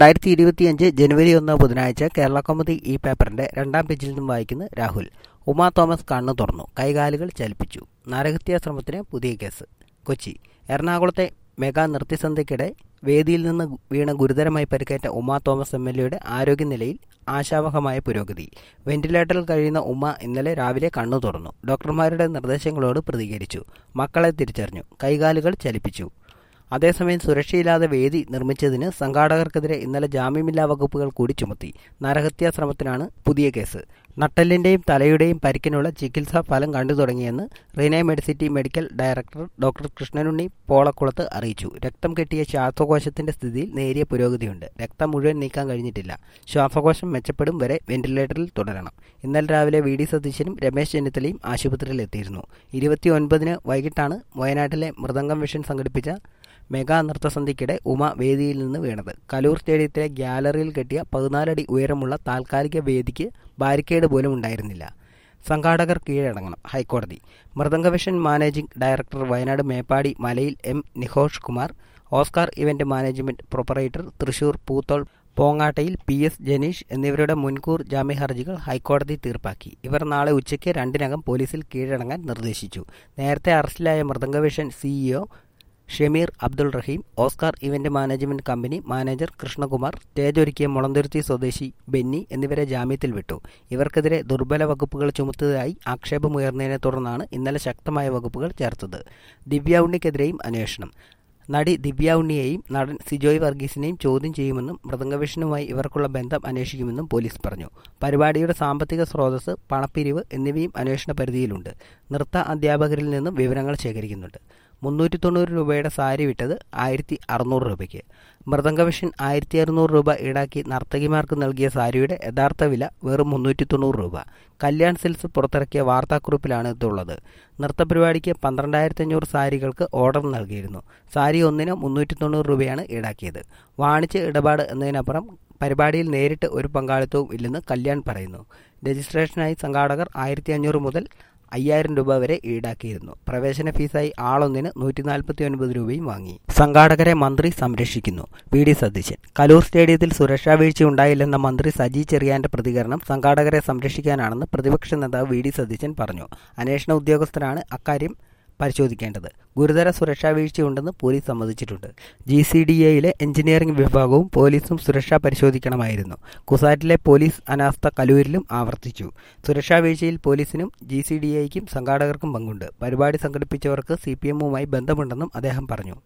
രണ്ടായിരത്തി ഇരുപത്തിയഞ്ച് ജനുവരി ഒന്ന് ബുധനാഴ്ച കേരള കൗമുദി ഈ പേപ്പറിന്റെ രണ്ടാം പേജിൽ നിന്നും വായിക്കുന്ന രാഹുൽ ഉമാ തോമസ് കണ്ണു തുറന്നു കൈകാലുകൾ ചലിപ്പിച്ചു നരഹത്യാ ശ്രമത്തിന് പുതിയ കേസ് കൊച്ചി എറണാകുളത്തെ മെഗാ നൃത്യസന്ധ്യയ്ക്കിടെ വേദിയിൽ നിന്ന് വീണ ഗുരുതരമായി പരിക്കേറ്റ ഉമാ തോമസ് എം എൽ എയുടെ ആരോഗ്യനിലയിൽ ആശാവഹമായ പുരോഗതി വെന്റിലേറ്ററിൽ കഴിയുന്ന ഉമ ഇന്നലെ രാവിലെ കണ്ണു തുറന്നു ഡോക്ടർമാരുടെ നിർദ്ദേശങ്ങളോട് പ്രതികരിച്ചു മക്കളെ തിരിച്ചറിഞ്ഞു കൈകാലുകൾ ചലിപ്പിച്ചു അതേസമയം സുരക്ഷയില്ലാതെ വേദി നിർമ്മിച്ചതിന് സംഘാടകർക്കെതിരെ ഇന്നലെ ജാമ്യമില്ലാ വകുപ്പുകൾ കൂടി ചുമത്തി നരഹത്യാ ശ്രമത്തിനാണ് പുതിയ കേസ് നട്ടലിന്റെയും തലയുടെയും പരിക്കിനുള്ള ചികിത്സാ ഫലം കണ്ടു തുടങ്ങിയെന്ന് Renai Medicity medical director doctor Krishnanunni Polakulath അറിയിച്ചു രക്തം കെട്ടിയ ശ്വാസകോശത്തിന്റെ സ്ഥിതിയിൽ നേരിയ പുരോഗതിയുണ്ട് രക്തം മുഴുവൻ നീക്കാൻ കഴിഞ്ഞിട്ടില്ല ശ്വാസകോശം മെച്ചപ്പെടും വരെ വെന്റിലേറ്ററിൽ തുടരണം ഇന്നലെ രാവിലെ വി ഡി സതീശനും രമേശ് ചെന്നിത്തലയും ആശുപത്രിയിൽ എത്തിയിരുന്നു ഇരുപത്തിയൊൻപതിന് വൈകിട്ടാണ് വയനാട്ടിലെ മൃദംഗം വിഷൻ സംഘടിപ്പിച്ച മെഗാ നൃത്തസന്ധ്യയ്ക്കിടെ ഉമ വേദിയിൽ നിന്ന് വീണത് കലൂർ സ്റ്റേഡിയത്തിലെ ഗ്യാലറിയിൽ കെട്ടിയ പതിനാലടി ഉയരമുള്ള താൽക്കാലിക വേദിക്ക് ബാരിക്കേഡ് പോലും ഉണ്ടായിരുന്നില്ല സംഘാടകർ കീഴടങ്ങണം ഹൈക്കോടതി മൃദംഗവിഷൻ മാനേജിംഗ് ഡയറക്ടർ വയനാട് മേപ്പാടി മലയിൽ M Nihosh Kumar Oscar event management proprietor Thrissur Poothole പോങ്ങാട്ടയിൽ പി എസ് ജനീഷ് എന്നിവരുടെ മുൻകൂർ ജാമ്യ ഹർജികൾ ഹൈക്കോടതി തീർപ്പാക്കി ഇവർ നാളെ ഉച്ചയ്ക്ക് രണ്ടിനകം പോലീസിൽ കീഴടങ്ങാൻ നിർദ്ദേശിച്ചു നേരത്തെ അറസ്റ്റിലായ മൃദംഗവിഷൻ C E O Shameer Abdul Rahim Oscar event management company manager Krishnakumar stage ഒരുക്കിയ മുളന്തുരുത്തി സ്വദേശി ബെന്നി എന്നിവരെ ജാമ്യത്തിൽ വിട്ടു ഇവർക്കെതിരെ ദുർബല വകുപ്പുകൾ ചുമത്തിയതായി ആക്ഷേപമുയർന്നതിനെ തുടർന്നാണ് ഇന്നലെ ശക്തമായ വകുപ്പുകൾ ചേർത്തത് ദിവ്യ ഉണ്ണിക്കെതിരെയും അന്വേഷണം നടി ദിവ്യ ഉണ്ണിയെയും നടൻ സിജോയ് വർഗീസിനെയും ചോദ്യം ചെയ്യുമെന്നും മൃദംഗവിഷനുമായി ഇവർക്കുള്ള ബന്ധം അന്വേഷിക്കുമെന്നും പോലീസ് പറഞ്ഞു പരിപാടിയുടെ സാമ്പത്തിക സ്രോതസ് പണപ്പിരിവ് എന്നിവയും അന്വേഷണ പരിധിയിലുണ്ട് നൃത്ത അധ്യാപകരിൽ നിന്നും വിവരങ്ങൾ ശേഖരിക്കുന്നുണ്ട് മുന്നൂറ്റി തൊണ്ണൂറ് രൂപയുടെ സാരി വിറ്റത് ആയിരത്തി അറുന്നൂറ് രൂപയ്ക്ക് മൃദംഗവിഷൻ ആയിരത്തി അറുന്നൂറ് രൂപ ഈടാക്കി നർത്തകിമാർക്ക് നൽകിയ സാരിയുടെ യഥാർത്ഥ വില വെറും മുന്നൂറ്റി തൊണ്ണൂറ് രൂപ കല്യാൺ സിൽസ് പുറത്തിറക്കിയ വാർത്താക്കുറിപ്പിലാണ് ഇതുള്ളത് നൃത്തപരിപാടിക്ക് പന്ത്രണ്ടായിരത്തി അഞ്ഞൂറ് സാരികൾക്ക് ഓർഡർ നൽകിയിരുന്നു സാരി ഒന്നിന് മുന്നൂറ്റി തൊണ്ണൂറ് രൂപയാണ് ഈടാക്കിയത് വാണിജ്യ ഇടപാട് എന്നതിനപ്പുറം പരിപാടിയിൽ നേരിട്ട് ഒരു പങ്കാളിത്തവും ഇല്ലെന്ന് കല്യാൺ പറയുന്നു രജിസ്ട്രേഷനായി സംഘാടകർ ആയിരത്തി അഞ്ഞൂറ് മുതൽ അയ്യായിരം രൂപ വരെ ഈടാക്കിയിരുന്നു പ്രവേശന ഫീസായി ആളൊന്നിന് നൂറ്റി നാൽപ്പത്തി ഒൻപത് രൂപയും വാങ്ങി സംഘാടകരെ മന്ത്രി സംരക്ഷിക്കുന്നു വി ഡി സതീശൻ കലൂർ സ്റ്റേഡിയത്തിൽ സുരക്ഷാ വീഴ്ച ഉണ്ടായില്ലെന്ന മന്ത്രി സജി ചെറിയാന്റെ പ്രതികരണം സംഘാടകരെ സംരക്ഷിക്കാനാണെന്ന് പ്രതിപക്ഷ നേതാവ് വി ഡി സതീശൻ പറഞ്ഞു അന്വേഷണ ഉദ്യോഗസ്ഥരാണ് അക്കാര്യം പരിശോധിക്കേണ്ടത് ഗുരുതര സുരക്ഷാ വീഴ്ചയുണ്ടെന്ന് പോലീസ് സമ്മതിച്ചിട്ടുണ്ട് ജി സി ഡി എയിലെ എഞ്ചിനീയറിംഗ് വിഭാഗവും പോലീസും സുരക്ഷ പരിശോധിക്കണമായിരുന്നു കുസാറ്റിലെ പോലീസ് അനാസ്ഥ കലൂരിലും ആവർത്തിച്ചു സുരക്ഷാ വീഴ്ചയിൽ പോലീസിനും ജി സി ഡി എയ്ക്കും സംഘാടകർക്കും പങ്കുണ്ട് പരിപാടി സംഘടിപ്പിച്ചവർക്ക് സി പി എമ്മുമായി ബന്ധമുണ്ടെന്നും അദ്ദേഹം പറഞ്ഞു